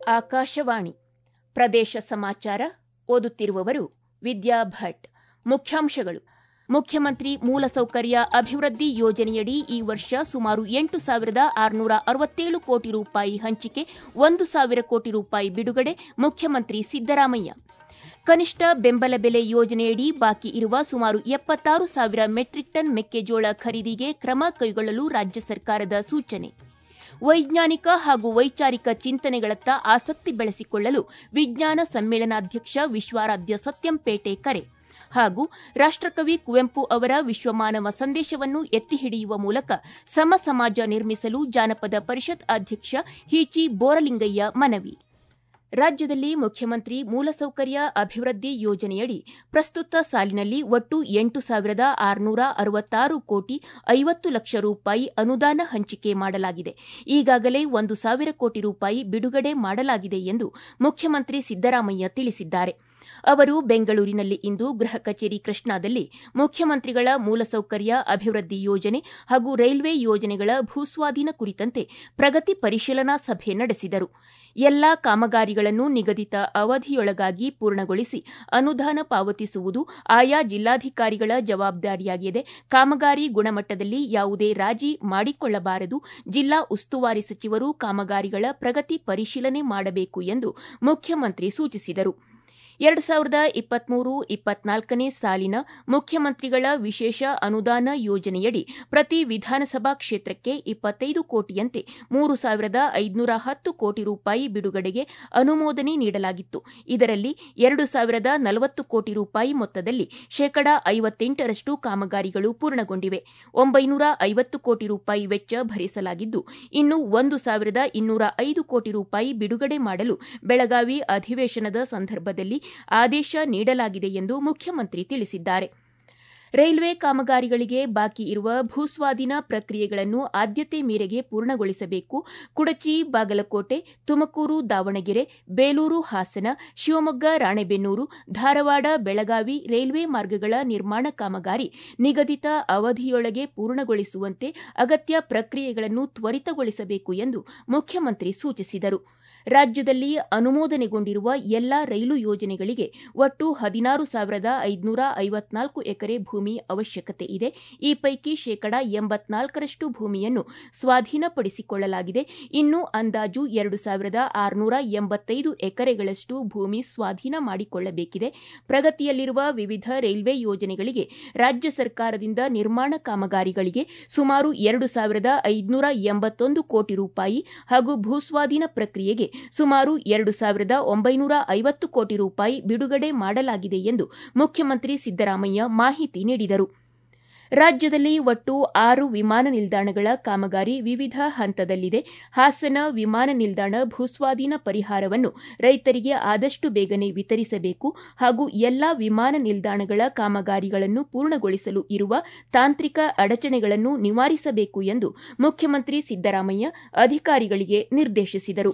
ಆಕಾಶವಾಣಿ ಪ್ರದೇಶ ಸಮಾಚಾರ ಓದುತ್ತಿರುವವರು ವಿದ್ಯಾ ಭಟ್ ಮುಖ್ಯಾಂಶಗಳು ಮುಖ್ಯಮಂತ್ರಿ ಮೂಲಸೌಕರ್ಯ ಅಭಿವೃದ್ಧಿ ಯೋಜನೆಯಡಿ ಈ ವರ್ಷ ಸುಮಾರು ಎಂಟು ಸಾವಿರದ ಆರುನೂರ ಅರವತ್ತೇಳು ಕೋಟಿ ರೂಪಾಯಿ ಹಂಚಿಕೆ ಒಂದು ಸಾವಿರ ಕೋಟಿ ರೂಪಾಯಿ ಬಿಡುಗಡೆ ಮುಖ್ಯಮಂತ್ರಿ ಸಿದ್ದರಾಮಯ್ಯ ಕನಿಷ್ಠ ಬೆಂಬಲ ಬೆಲೆ ಯೋಜನೆಯಡಿ ಬಾಕಿ ಇರುವ ಸುಮಾರು ಎಪ್ಪತ್ತಾರು ಸಾವಿರ ಮೆಟ್ರಿಕ್ ಟನ್ ಮೆಕ್ಕೆಜೋಳ ಖರೀದಿಗೆ ಕ್ರಮ ಕೈಗೊಳ್ಳಲು ರಾಜ್ಯ ಸರ್ಕಾರದ ಸೂಚನೆ ವೈಜ್ಞಾನಿಕ ಹಾಗೂ ವೈಚಾರಿಕ ಚಿಂತನೆಗಳತ್ತ ಆಸಕ್ತಿ ಬೆಳೆಸಿಕೊಳ್ಳಲು ವಿಜ್ಞಾನ ಸಮ್ಮೇಳನಾಧ್ಯಕ್ಷ ವಿಶ್ವಾರಾಧ್ಯ ಸತ್ಯಂಪೇಟೆ ಕರೆ ಹಾಗೂ ರಾಷ್ಟಕವಿ ಕುವೆಂಪು ಅವರ ವಿಶ್ವಮಾನವ ಸಂದೇಶವನ್ನು ಎತ್ತಿ ಹಿಡಿಯುವ ಮೂಲಕ ಸಮ ಸಮಾಜ ನಿರ್ಮಿಸಲು ಜಾನಪದ ಪರಿಷತ್ ಅಧ್ಯಕ್ಷ ಹೀಚಿ ಬೋರಲಿಂಗಯ್ಯ ಮನವಿ ರಾಜ್ಯದಲ್ಲಿ ಮುಖ್ಯಮಂತ್ರಿ ಮೂಲಸೌಕರ್ಯ ಅಭಿವೃದ್ಧಿ ಯೋಜನೆಯಡಿ ಪ್ರಸ್ತುತ ಸಾಲಿನಲ್ಲಿ ಒಟ್ಟು ಎಂಟು ಸಾವಿರದ ಆರುನೂರ ಅರವತ್ತಾರು ಕೋಟಿ ಐವತ್ತು ಲಕ್ಷ ರೂಪಾಯಿ ಅನುದಾನ ಹಂಚಿಕೆ ಮಾಡಲಾಗಿದೆ ಈಗಾಗಲೇ ಒಂದು ಸಾವಿರ ಕೋಟಿ ರೂಪಾಯಿ ಬಿಡುಗಡೆ ಮಾಡಲಾಗಿದೆ ಎಂದು ಮುಖ್ಯಮಂತ್ರಿ ಸಿದ್ದರಾಮಯ್ಯ ತಿಳಿಸಿದ್ದಾರೆ ಅವರು ಬೆಂಗಳೂರಿನಲ್ಲಿ ಇಂದು ಗೃಹ ಕಚೇರಿ ಕೃಷ್ಣಾದಲ್ಲಿ ಮುಖ್ಯಮಂತ್ರಿಗಳ ಮೂಲಸೌಕರ್ಯ ಅಭಿವೃದ್ಧಿ ಯೋಜನೆ ಹಾಗೂ ರೈಲ್ವೆ ಯೋಜನೆಗಳ ಭೂಸ್ವಾಧೀನ ಕುರಿತಂತೆ ಪ್ರಗತಿ ಪರಿಶೀಲನಾ ಸಭೆ ನಡೆಸಿದರು ಎಲ್ಲಾ ಕಾಮಗಾರಿಗಳನ್ನು ನಿಗದಿತ ಅವಧಿಯೊಳಗಾಗಿ ಪೂರ್ಣಗೊಳಿಸಿ ಅನುದಾನ ಪಾವತಿಸುವುದು ಆಯಾ ಜಿಲ್ಲಾಧಿಕಾರಿಗಳ ಜವಾಬ್ದಾರಿಯಾಗಿದೆ ಕಾಮಗಾರಿ ಗುಣಮಟ್ಟದಲ್ಲಿ ಯಾವುದೇ ರಾಜಿ ಮಾಡಿಕೊಳ್ಳಬಾರದು ಜಿಲ್ಲಾ ಉಸ್ತುವಾರಿ ಸಚಿವರು ಕಾಮಗಾರಿಗಳ ಪ್ರಗತಿ ಪರಿಶೀಲನೆ ಮಾಡಬೇಕು ಎಂದು ಮುಖ್ಯಮಂತ್ರಿ ಸೂಚಿಸಿದರು ಎರಡು ಸಾವಿರದ ಇಪ್ಪತ್ಮೂರು ಇಪ್ಪತ್ನಾಲ್ಕನೇ ಸಾಲಿನ ಮುಖ್ಯಮಂತ್ರಿಗಳ ವಿಶೇಷ ಅನುದಾನ ಯೋಜನೆಯಡಿ ಪ್ರತಿ ವಿಧಾನಸಭಾ ಕ್ಷೇತ್ರಕ್ಕೆ ಇಪ್ಪತ್ತೈದು ಕೋಟಿಯಂತೆ ಮೂರು ಸಾವಿರದ ಐದುನೂರ ಹತ್ತು ಕೋಟಿ ರೂಪಾಯಿ ಬಿಡುಗಡೆಗೆ ಅನುಮೋದನೆ ನೀಡಲಾಗಿತ್ತು ಇದರಲ್ಲಿ ಎರಡು ಸಾವಿರದ ನಲವತ್ತು ಕೋಟಿ ರೂಪಾಯಿ ಮೊತ್ತದಲ್ಲಿ ಶೇಕಡಾ ಐವತ್ತೆಂಟರಷ್ಟು ಕಾಮಗಾರಿಗಳು ಪೂರ್ಣಗೊಂಡಿವೆ ಒಂಬೈನೂರ ಐವತ್ತು ಕೋಟಿ ರೂಪಾಯಿ ವೆಚ್ಚ ಭರಿಸಲಾಗಿದ್ದು ಇನ್ನು ಒಂದು ಸಾವಿರದ ಇನ್ನೂರ ಐದು ಕೋಟಿ ರೂಪಾಯಿ ಬಿಡುಗಡೆ ಮಾಡಲು ಬೆಳಗಾವಿ ಅಧಿವೇಶನದ ಸಂದರ್ಭದಲ್ಲಿ ಆದೇಶ ನೀಡಲಾಗಿದೆ ಎಂದು ಮುಖ್ಯಮಂತ್ರಿ ತಿಳಿಸಿದ್ದಾರೆ ರೈಲ್ವೆ ಕಾಮಗಾರಿಗಳಿಗೆ ಬಾಕಿ ಇರುವ ಭೂಸ್ವಾಧೀನ ಪ್ರಕ್ರಿಯೆಗಳನ್ನು ಆದ್ಯತೆ ಮೇರೆಗೆ ಪೂರ್ಣಗೊಳಿಸಬೇಕು ಕುಡಚಿ ಬಾಗಲಕೋಟೆ ತುಮಕೂರು ದಾವಣಗೆರೆ ಬೇಲೂರು ಹಾಸನ ಶಿವಮೊಗ್ಗ ರಾಣೆಬೆನ್ನೂರು ಧಾರವಾಡ ಬೆಳಗಾವಿ ರೈಲ್ವೆ ಮಾರ್ಗಗಳ ನಿರ್ಮಾಣ ಕಾಮಗಾರಿ ನಿಗದಿತ ಅವಧಿಯೊಳಗೆ ಪೂರ್ಣಗೊಳಿಸುವಂತೆ ಅಗತ್ಯ ಪ್ರಕ್ರಿಯೆಗಳನ್ನು ತ್ವರಿತಗೊಳಿಸಬೇಕು ಎಂದು ಮುಖ್ಯಮಂತ್ರಿ ಸೂಚಿಸಿದರು ರಾಜ್ಯದಲ್ಲಿ ಅನುಮೋದನೆಗೊಂಡಿರುವ ಎಲ್ಲಾ ರೈಲು ಯೋಜನೆಗಳಿಗೆ ಒಟ್ಟು ಹದಿನಾರು ಸಾವಿರದ ಐದುನೂರ ಐವತ್ನಾಲ್ಕು ಎಕರೆ ಭೂಮಿ ಅವಶ್ಯಕತೆ ಇದೆ ಈ ಪೈಕಿ ಶೇಕಡಾ ಎಂಬತ್ನಾಲ್ಕರಷ್ಟು ಭೂಮಿಯನ್ನು ಸ್ವಾಧೀನಪಡಿಸಿಕೊಳ್ಳಲಾಗಿದೆ ಇನ್ನು ಅಂದಾಜು ಎರಡು ಸಾವಿರದ ಆರುನೂರ ಎಂಬತ್ತೈದು ಎಕರೆಗಳಷ್ಟು ಭೂಮಿ ಸ್ವಾಧೀನ ಮಾಡಿಕೊಳ್ಳಬೇಕಿದೆ ಪ್ರಗತಿಯಲ್ಲಿರುವ ವಿವಿಧ ರೈಲ್ವೆ ಯೋಜನೆಗಳಿಗೆ ರಾಜ್ಯ ಸರ್ಕಾರದಿಂದ ನಿರ್ಮಾಣ ಕಾಮಗಾರಿಗಳಿಗೆ ಸುಮಾರು ಎರಡು ಸಾವಿರದ ಐದುನೂರ ಎಂಬತ್ತೊಂದು ಕೋಟಿ ರೂಪಾಯಿ ಹಾಗೂ ಭೂಸ್ವಾಧೀನ ಪ್ರಕ್ರಿಯೆಗೆ ಸುಮಾರು ಎರಡು ಸಾವಿರದ ಒಂಬೈನೂರ ಐವತ್ತು ಕೋಟಿ ರೂಪಾಯಿ ಬಿಡುಗಡೆ ಮಾಡಲಾಗಿದೆ ಎಂದು ಮುಖ್ಯಮಂತ್ರಿ ಸಿದ್ದರಾಮಯ್ಯ ಮಾಹಿತಿ ನೀಡಿದರು ರಾಜ್ಯದಲ್ಲಿ ಒಟ್ಟು ಆರು ವಿಮಾನ ನಿಲ್ದಾಣಗಳ ಕಾಮಗಾರಿ ವಿವಿಧ ಹಂತದಲ್ಲಿದೆ ಹಾಸನ ವಿಮಾನ ನಿಲ್ದಾಣ ಭೂಸ್ವಾಧೀನ ಪರಿಹಾರವನ್ನು ರೈತರಿಗೆ ಆದಷ್ಟು ಬೇಗನೆ ವಿತರಿಸಬೇಕು ಹಾಗೂ ಎಲ್ಲಾ ವಿಮಾನ ನಿಲ್ದಾಣಗಳ ಕಾಮಗಾರಿಗಳನ್ನು ಪೂರ್ಣಗೊಳಿಸಲು ಇರುವ ತಾಂತ್ರಿಕ ಅಡಚಣೆಗಳನ್ನು ನಿವಾರಿಸಬೇಕು ಎಂದು ಮುಖ್ಯಮಂತ್ರಿ ಸಿದ್ದರಾಮಯ್ಯ ಅಧಿಕಾರಿಗಳಿಗೆ ನಿರ್ದೇಶಿಸಿದರು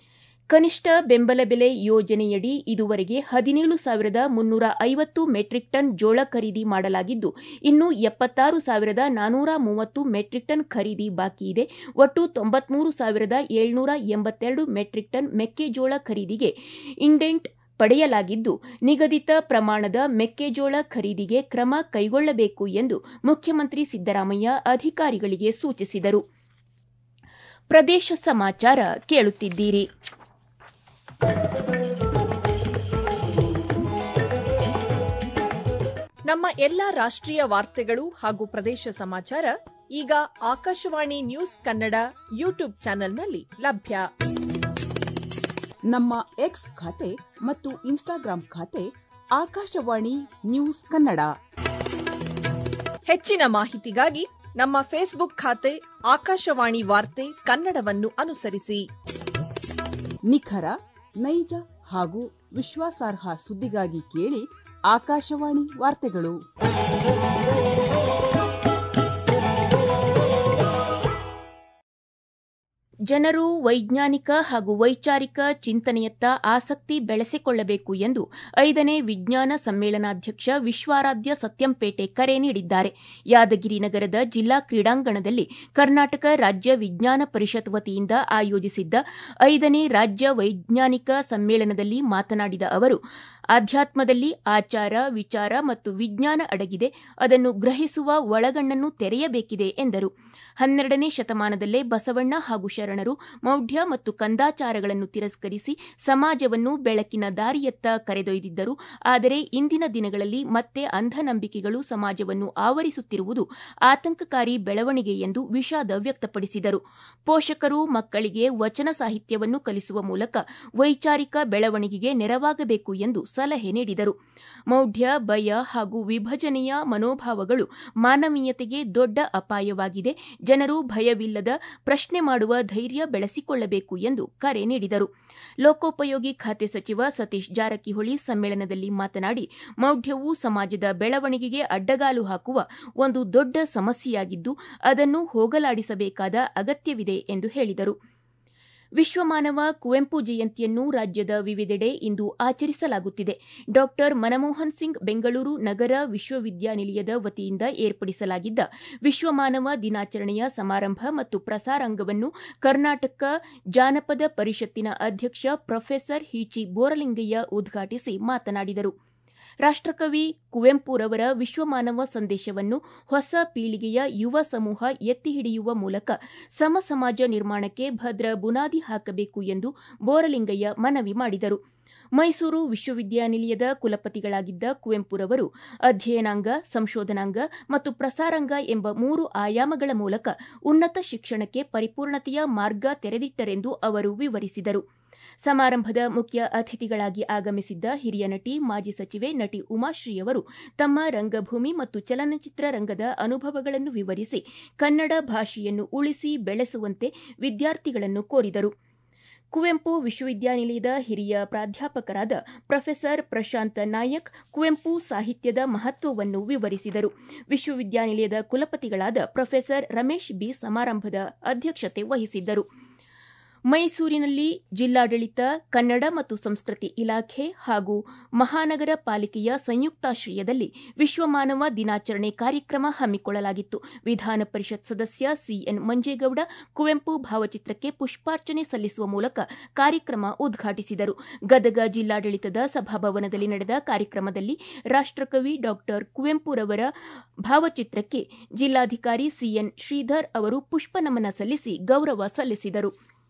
ಕನಿಷ್ಠ ಬೆಂಬಲ ಬೆಲೆ ಯೋಜನೆಯಡಿ ಇದುವರೆಗೆ ಹದಿನೇಳು ಸಾವಿರದ ಮುನ್ನೂರ ಐವತ್ತು ಮೆಟ್ರಿಕ್ ಟನ್ ಜೋಳ ಖರೀದಿ ಮಾಡಲಾಗಿದ್ದು ಇನ್ನು ಎಪ್ಪತ್ತಾರು ಸಾವಿರದ ನಾನೂರ ಮೂವತ್ತು ಮೆಟ್ರಿಕ್ ಟನ್ ಖರೀದಿ ಬಾಕಿ ಇದೆ ಒಟ್ಟು ತೊಂಬತ್ಮೂರು ಸಾವಿರದ ಏಳ್ನೂರ ಎಂಬತ್ತೆರಡು ಮೆಟ್ರಿಕ್ ಟನ್ ಮೆಕ್ಕೆಜೋಳ ಖರೀದಿಗೆ ಇಂಡೆಂಟ್ ಪಡೆಯಲಾಗಿದ್ದು ನಿಗದಿತ ಪ್ರಮಾಣದ ಮೆಕ್ಕೆಜೋಳ ಖರೀದಿಗೆ ಕ್ರಮ ಕೈಗೊಳ್ಳಬೇಕು ಎಂದು ಮುಖ್ಯಮಂತ್ರಿ ಸಿದ್ದರಾಮಯ್ಯ ಅಧಿಕಾರಿಗಳಿಗೆ ಸೂಚಿಸಿದರು ಪ್ರದೇಶ ಸಮಾಚಾರ ಕೇಳುತ್ತಿದ್ದೀರಿ ನಮ್ಮ ಎಲ್ಲಾ ರಾಷ್ಟ್ರೀಯ ವಾರ್ತೆಗಳು ಹಾಗೂ ಪ್ರದೇಶ ಸಮಾಚಾರ ಈಗ ಆಕಾಶವಾಣಿ ನ್ಯೂಸ್ ಕನ್ನಡ ಯೂಟ್ಯೂಬ್ ಚಾನೆಲ್ನಲ್ಲಿ ಲಭ್ಯ ನಮ್ಮ ಎಕ್ಸ್ ಖಾತೆ ಮತ್ತು ಇನ್ಸ್ಟಾಗ್ರಾಂ ಖಾತೆ ಆಕಾಶವಾಣಿ ನ್ಯೂಸ್ ಕನ್ನಡ ಹೆಚ್ಚಿನ ಮಾಹಿತಿಗಾಗಿ ನಮ್ಮ ಫೇಸ್ಬುಕ್ ಖಾತೆ ಆಕಾಶವಾಣಿ ವಾರ್ತೆ ಕನ್ನಡವನ್ನು ಅನುಸರಿಸಿ ನಿಖರ ನೈಜ ಹಾಗೂ ವಿಶ್ವಾಸಾರ್ಹ ಸುದ್ದಿಗಾಗಿ ಕೇಳಿ ಆಕಾಶವಾಣಿ ವಾರ್ತೆಗಳು ಜನರು ವೈಜ್ಞಾನಿಕ ಹಾಗೂ ವೈಚಾರಿಕ ಚಿಂತನೆಯತ್ತ ಆಸಕ್ತಿ ಬೆಳೆಸಿಕೊಳ್ಳಬೇಕು ಎಂದು ಐದನೇ ವಿಜ್ಞಾನ ಸಮ್ಮೇಳನಾಧ್ಯಕ್ಷ ವಿಶ್ವಾರಾಧ್ಯ ಸತ್ಯಂಪೇಟೆ ಕರೆ ನೀಡಿದ್ದಾರೆ ಯಾದಗಿರಿ ನಗರದ ಜಿಲ್ಲಾ ಕ್ರೀಡಾಂಗಣದಲ್ಲಿ ಕರ್ನಾಟಕ ರಾಜ್ಯ ವಿಜ್ಞಾನ ಪರಿಷತ್ ವತಿಯಿಂದ ಆಯೋಜಿಸಿದ್ದ ಐದನೇ ರಾಜ್ಯ ವೈಜ್ಞಾನಿಕ ಸಮ್ಮೇಳನದಲ್ಲಿ ಮಾತನಾಡಿದ ಅವರು ಆಧ್ಯಾತ್ಮದಲ್ಲಿ ಆಚಾರ ವಿಚಾರ ಮತ್ತು ವಿಜ್ಞಾನ ಅಡಗಿದೆ ಅದನ್ನು ಗ್ರಹಿಸುವ ಒಳಗಣ್ಣನ್ನು ತೆರೆಯಬೇಕಿದೆ ಎಂದರು ಹನ್ನೆರಡನೇ ಶತಮಾನದಲ್ಲೇ ಬಸವಣ್ಣ ಹಾಗೂ ಶರಣರು ಮೌಢ್ಯ ಮತ್ತು ಕಂದಾಚಾರಗಳನ್ನು ತಿರಸ್ಕರಿಸಿ ಸಮಾಜವನ್ನು ಬೆಳಕಿನ ದಾರಿಯತ್ತ ಕರೆದೊಯ್ದಿದ್ದರು ಆದರೆ ಇಂದಿನ ದಿನಗಳಲ್ಲಿ ಮತ್ತೆ ಅಂಧನಂಬಿಕೆಗಳು ಸಮಾಜವನ್ನು ಆವರಿಸುತ್ತಿರುವುದು ಆತಂಕಕಾರಿ ಬೆಳವಣಿಗೆ ಎಂದು ವಿಷಾದ ವ್ಯಕ್ತಪಡಿಸಿದರು ಪೋಷಕರು ಮಕ್ಕಳಿಗೆ ವಚನ ಸಾಹಿತ್ಯವನ್ನು ಕಲಿಸುವ ಮೂಲಕ ವೈಚಾರಿಕ ಬೆಳವಣಿಗೆಗೆ ನೆರವಾಗಬೇಕು ಎಂದು ಸಲಹೆ ನೀಡಿದರು ಮೌಢ್ಯ ಭಯ ಹಾಗೂ ವಿಭಜನೆಯ ಮನೋಭಾವಗಳು ಮಾನವೀಯತೆಗೆ ದೊಡ್ಡ ಅಪಾಯವಾಗಿದೆ ಜನರು ಭಯವಿಲ್ಲದ ಪ್ರಶ್ನೆ ಮಾಡುವ ಧೈರ್ಯ ಬೆಳೆಸಿಕೊಳ್ಳಬೇಕು ಎಂದು ಕರೆ ನೀಡಿದರು ಲೋಕೋಪಯೋಗಿ ಖಾತೆ ಸಚಿವ ಸತೀಶ್ ಜಾರಕಿಹೊಳಿ ಸಮ್ಮೇಳನದಲ್ಲಿ ಮಾತನಾಡಿ ಮೌಢ್ಯವು ಸಮಾಜದ ಬೆಳವಣಿಗೆಗೆ ಅಡ್ಡಗಾಲು ಹಾಕುವ ಒಂದು ದೊಡ್ಡ ಸಮಸ್ಯೆಯಾಗಿದ್ದು ಅದನ್ನು ಹೋಗಲಾಡಿಸಬೇಕಾದ ಅಗತ್ಯವಿದೆ ಎಂದು ಹೇಳಿದರು ವಿಶ್ವಮಾನವ ಕುವೆಂಪು ಜಯಂತಿಯನ್ನು ರಾಜ್ಯದ ವಿವಿಧೆಡೆ ಇಂದು ಆಚರಿಸಲಾಗುತ್ತಿದೆ ಡಾ ಮನಮೋಹನ್ ಸಿಂಗ್ ಬೆಂಗಳೂರು ನಗರ ವಿಶ್ವವಿದ್ಯಾನಿಲಯದ ವತಿಯಿಂದ ಏರ್ಪಡಿಸಲಾಗಿದ್ದ ವಿಶ್ವಮಾನವ ದಿನಾಚರಣೆಯ ಸಮಾರಂಭ ಮತ್ತು ಪ್ರಸಾರಾಂಗವನ್ನು ಕರ್ನಾಟಕ ಜಾನಪದ ಪರಿಷತ್ತಿನ ಅಧ್ಯಕ್ಷ ಪ್ರೊಫೆಸರ್ ಹಿಚಿ ಬೋರಲಿಂಗಯ್ಯ ಉದ್ಘಾಟಿಸಿ ಮಾತನಾಡಿದರು ರಾಷ್ಟಕವಿ ಕುವೆಂಪುರವರ ವಿಶ್ವಮಾನವ ಸಂದೇಶವನ್ನು ಹೊಸ ಪೀಳಿಗೆಯ ಯುವ ಸಮೂಹ ಎತ್ತಿ ಹಿಡಿಯುವ ಮೂಲಕ ಸಮ ಸಮಾಜ ನಿರ್ಮಾಣಕ್ಕೆ ಭದ್ರ ಬುನಾದಿ ಹಾಕಬೇಕು ಎಂದು ಬೋರಲಿಂಗಯ್ಯ ಮನವಿ ಮಾಡಿದರು ಮೈಸೂರು ವಿಶ್ವವಿದ್ಯಾನಿಲಯದ ಕುಲಪತಿಗಳಾಗಿದ್ದ ಕುವೆಂಪುರವರು ಅಧ್ಯಯನಾಂಗ ಸಂಶೋಧನಾಂಗ ಮತ್ತು ಪ್ರಸಾರಾಂಗ ಎಂಬ ಮೂರು ಆಯಾಮಗಳ ಮೂಲಕ ಉನ್ನತ ಶಿಕ್ಷಣಕ್ಕೆ ಪರಿಪೂರ್ಣತೆಯ ಮಾರ್ಗ ತೆರೆದಿಟ್ಟರೆಂದು ಅವರು ವಿವರಿಸಿದರು ಸಮಾರಂಭದ ಮುಖ್ಯ ಅತಿಥಿಗಳಾಗಿ ಆಗಮಿಸಿದ್ದ ಹಿರಿಯ ನಟಿ ಮಾಜಿ ಸಚಿವೆ ನಟಿ ಉಮಾಶ್ರೀಯವರು ತಮ್ಮ ರಂಗಭೂಮಿ ಮತ್ತು ಚಲನಚಿತ್ರ ರಂಗದ ಅನುಭವಗಳನ್ನು ವಿವರಿಸಿ ಕನ್ನಡ ಭಾಷೆಯನ್ನು ಉಳಿಸಿ ಬೆಳೆಸುವಂತೆ ವಿದ್ಯಾರ್ಥಿಗಳನ್ನು ಕೋರಿದರು ಕುವೆಂಪು ವಿಶ್ವವಿದ್ಯಾನಿಲಯದ ಹಿರಿಯ ಪ್ರಾಧ್ಯಾಪಕರಾದ ಪ್ರೊಫೆಸರ್ ಪ್ರಶಾಂತ ನಾಯಕ್ ಕುವೆಂಪು ಸಾಹಿತ್ಯದ ಮಹತ್ವವನ್ನು ವಿವರಿಸಿದರು ವಿಶ್ವವಿದ್ಯಾನಿಲಯದ ಕುಲಪತಿಗಳಾದ ಪ್ರೊಫೆಸರ್ ರಮೇಶ್ ಬಿ ಸಮಾರಂಭದ ಅಧ್ಯಕ್ಷತೆ ವಹಿಸಿದ್ದರು ಮೈಸೂರಿನಲ್ಲಿ ಜಿಲ್ಲಾಡಳಿತ ಕನ್ನಡ ಮತ್ತು ಸಂಸ್ಕೃತಿ ಇಲಾಖೆ ಹಾಗೂ ಮಹಾನಗರ ಪಾಲಿಕೆಯ ಸಂಯುಕ್ತಾಶ್ರಯದಲ್ಲಿ ವಿಶ್ವಮಾನವ ದಿನಾಚರಣೆ ಕಾರ್ಯಕ್ರಮ ಹಮ್ಮಿಕೊಳ್ಳಲಾಗಿತ್ತು ವಿಧಾನ ಪರಿಷತ್ ಸದಸ್ಯ ಸಿಎನ್ ಮಂಜೇಗೌಡ ಕುವೆಂಪು ಭಾವಚಿತ್ರಕ್ಕೆ ಪುಷ್ಪಾರ್ಚನೆ ಸಲ್ಲಿಸುವ ಮೂಲಕ ಕಾರ್ಯಕ್ರಮ ಉದ್ಘಾಟಿಸಿದರು ಗದಗ ಜಿಲ್ಲಾಡಳಿತದ ಸಭಾಭವನದಲ್ಲಿ ನಡೆದ ಕಾರ್ಯಕ್ರಮದಲ್ಲಿ ರಾಷ್ಟಕವಿ ಡಾ ಕುವೆಂಪುರವರ ಭಾವಚಿತ್ರಕ್ಕೆ ಜಿಲ್ಲಾಧಿಕಾರಿ ಸಿಎನ್ ಶ್ರೀಧರ್ ಅವರು ಪುಷ್ಪನಮನ ಸಲ್ಲಿಸಿ ಗೌರವ ಸಲ್ಲಿಸಿದರು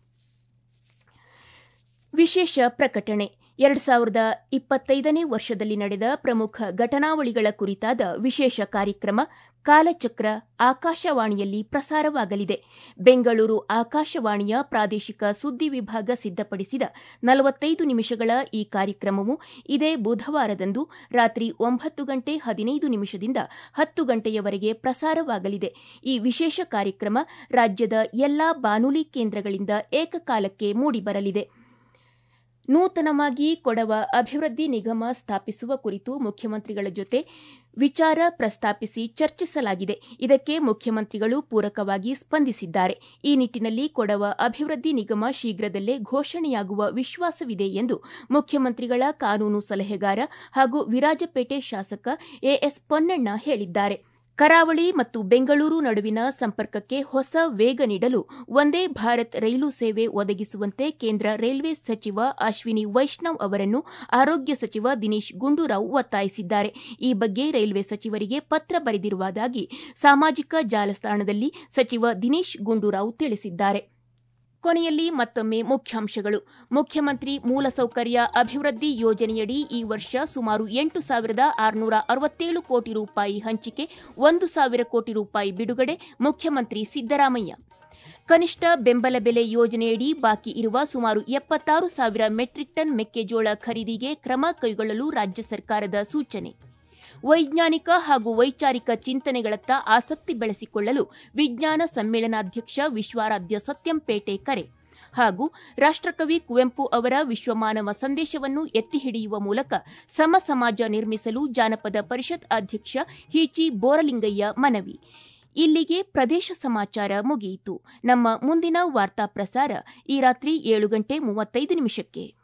ವಿಶೇಷ ಪ್ರಕಟಣೆ ಎರಡು ಸಾವಿರದ ಇಪ್ಪತ್ತೈದನೇ ವರ್ಷದಲ್ಲಿ ನಡೆದ ಪ್ರಮುಖ ಘಟನಾವಳಿಗಳ ಕುರಿತಾದ ವಿಶೇಷ ಕಾರ್ಯಕ್ರಮ ಕಾಲಚಕ್ರ ಆಕಾಶವಾಣಿಯಲ್ಲಿ ಪ್ರಸಾರವಾಗಲಿದೆ ಬೆಂಗಳೂರು ಆಕಾಶವಾಣಿಯ ಪ್ರಾದೇಶಿಕ ಸುದ್ದಿ ವಿಭಾಗ ಸಿದ್ಧಪಡಿಸಿದ ನಲವತ್ತೈದು ನಿಮಿಷಗಳ ಈ ಕಾರ್ಯಕ್ರಮವು ಇದೇ ಬುಧವಾರದಂದು ರಾತ್ರಿ ಒಂಬತ್ತು ಗಂಟೆ ಹದಿನೈದು ನಿಮಿಷದಿಂದ ಹತ್ತು ಗಂಟೆಯವರೆಗೆ ಪ್ರಸಾರವಾಗಲಿದೆ ಈ ವಿಶೇಷ ಕಾರ್ಯಕ್ರಮ ರಾಜ್ಯದ ಎಲ್ಲಾ ಬಾನುಲಿ ಕೇಂದ್ರಗಳಿಂದ ಏಕಕಾಲಕ್ಕೆ ಮೂಡಿಬರಲಿದೆ ನೂತನವಾಗಿ ಕೊಡವ ಅಭಿವೃದ್ಧಿ ನಿಗಮ ಸ್ಥಾಪಿಸುವ ಕುರಿತು ಮುಖ್ಯಮಂತ್ರಿಗಳ ಜೊತೆ ವಿಚಾರ ಪ್ರಸ್ತಾಪಿಸಿ ಚರ್ಚಿಸಲಾಗಿದೆ ಇದಕ್ಕೆ ಮುಖ್ಯಮಂತ್ರಿಗಳು ಪೂರಕವಾಗಿ ಸ್ಪಂದಿಸಿದ್ದಾರೆ ಈ ನಿಟ್ಟಿನಲ್ಲಿ ಕೊಡವ ಅಭಿವೃದ್ಧಿ ನಿಗಮ ಶೀಘ್ರದಲ್ಲೇ ಘೋಷಣೆಯಾಗುವ ವಿಶ್ವಾಸವಿದೆ ಎಂದು ಮುಖ್ಯಮಂತ್ರಿಗಳ ಕಾನೂನು ಸಲಹೆಗಾರ ಹಾಗೂ ವಿರಾಜಪೇಟೆ ಶಾಸಕ ಎಎಸ್ ಪೊನ್ನಣ್ಣ ಹೇಳಿದ್ದಾರೆ ಕರಾವಳಿ ಮತ್ತು ಬೆಂಗಳೂರು ನಡುವಿನ ಸಂಪರ್ಕಕ್ಕೆ ಹೊಸ ವೇಗ ನೀಡಲು ವಂದೇ ಭಾರತ್ ರೈಲು ಸೇವೆ ಒದಗಿಸುವಂತೆ ಕೇಂದ್ರ ರೈಲ್ವೆ ಸಚಿವ ಅಶ್ವಿನಿ ವೈಷ್ಣವ್ ಅವರನ್ನು ಆರೋಗ್ಯ ಸಚಿವ ದಿನೇಶ್ ಗುಂಡೂರಾವ್ ಒತ್ತಾಯಿಸಿದ್ದಾರೆ ಈ ಬಗ್ಗೆ ರೈಲ್ವೆ ಸಚಿವರಿಗೆ ಪತ್ರ ಬರೆದಿರುವುದಾಗಿ ಸಾಮಾಜಿಕ ಜಾಲತಾಣದಲ್ಲಿ ಸಚಿವ ದಿನೇಶ್ ಗುಂಡೂರಾವ್ ತಿಳಿಸಿದ್ದಾರೆ ಕೊನೆಯಲ್ಲಿ ಮತ್ತೊಮ್ಮೆ ಮುಖ್ಯಾಂಶಗಳು ಮುಖ್ಯಮಂತ್ರಿ ಮೂಲಸೌಕರ್ಯ ಅಭಿವೃದ್ಧಿ ಯೋಜನೆಯಡಿ ಈ ವರ್ಷ ಸುಮಾರು ಎಂಟು ಸಾವಿರದ ಆರುನೂರ ಅರವತ್ತೇಳು ಕೋಟಿ ರೂಪಾಯಿ ಹಂಚಿಕೆ ಒಂದು ಸಾವಿರ ಕೋಟಿ ರೂಪಾಯಿ ಬಿಡುಗಡೆ ಮುಖ್ಯಮಂತ್ರಿ ಸಿದ್ದರಾಮಯ್ಯ ಕನಿಷ್ಠ ಬೆಂಬಲ ಬೆಲೆ ಯೋಜನೆಯಡಿ ಬಾಕಿ ಇರುವ ಸುಮಾರು ಎಪ್ಪತ್ತಾರು ಸಾವಿರ ಮೆಟ್ರಿಕ್ ಟನ್ ಮೆಕ್ಕೆಜೋಳ ಖರೀದಿಗೆ ಕ್ರಮ ಕೈಗೊಳ್ಳಲು ರಾಜ್ಯ ಸರ್ಕಾರದ ಸೂಚನೆ ವೈಜ್ಞಾನಿಕ ಹಾಗೂ ವೈಚಾರಿಕ ಚಿಂತನೆಗಳತ್ತ ಆಸಕ್ತಿ ಬೆಳೆಸಿಕೊಳ್ಳಲು ವಿಜ್ಞಾನ ಸಮ್ಮೇಳನಾಧ್ಯಕ್ಷ ವಿಶ್ವಾರಾಧ್ಯ ಸತ್ಯಂಪೇಟೆ ಕರೆ ಹಾಗೂ ರಾಷ್ಟಕವಿ ಕುವೆಂಪು ಅವರ ವಿಶ್ವಮಾನವ ಸಂದೇಶವನ್ನು ಎತ್ತಿ ಹಿಡಿಯುವ ಮೂಲಕ ಸಮ ಸಮಾಜ ನಿರ್ಮಿಸಲು ಜಾನಪದ ಪರಿಷತ್ ಅಧ್ಯಕ್ಷ ಹಿಚಿ ಬೋರಲಿಂಗಯ್ಯ ಮನವಿ ಇಲ್ಲಿಗೆ ಪ್ರದೇಶ ಸಮಾಚಾರ ಮುಗಿಯಿತು ನಮ್ಮ ಮುಂದಿನ ವಾರ್ತಾ ಪ್ರಸಾರ ಈ ರಾತ್ರಿ ಏಳು ಗಂಟೆ ಮೂವತ್ತೈದು ನಿಮಿಷಕ್ಕೆ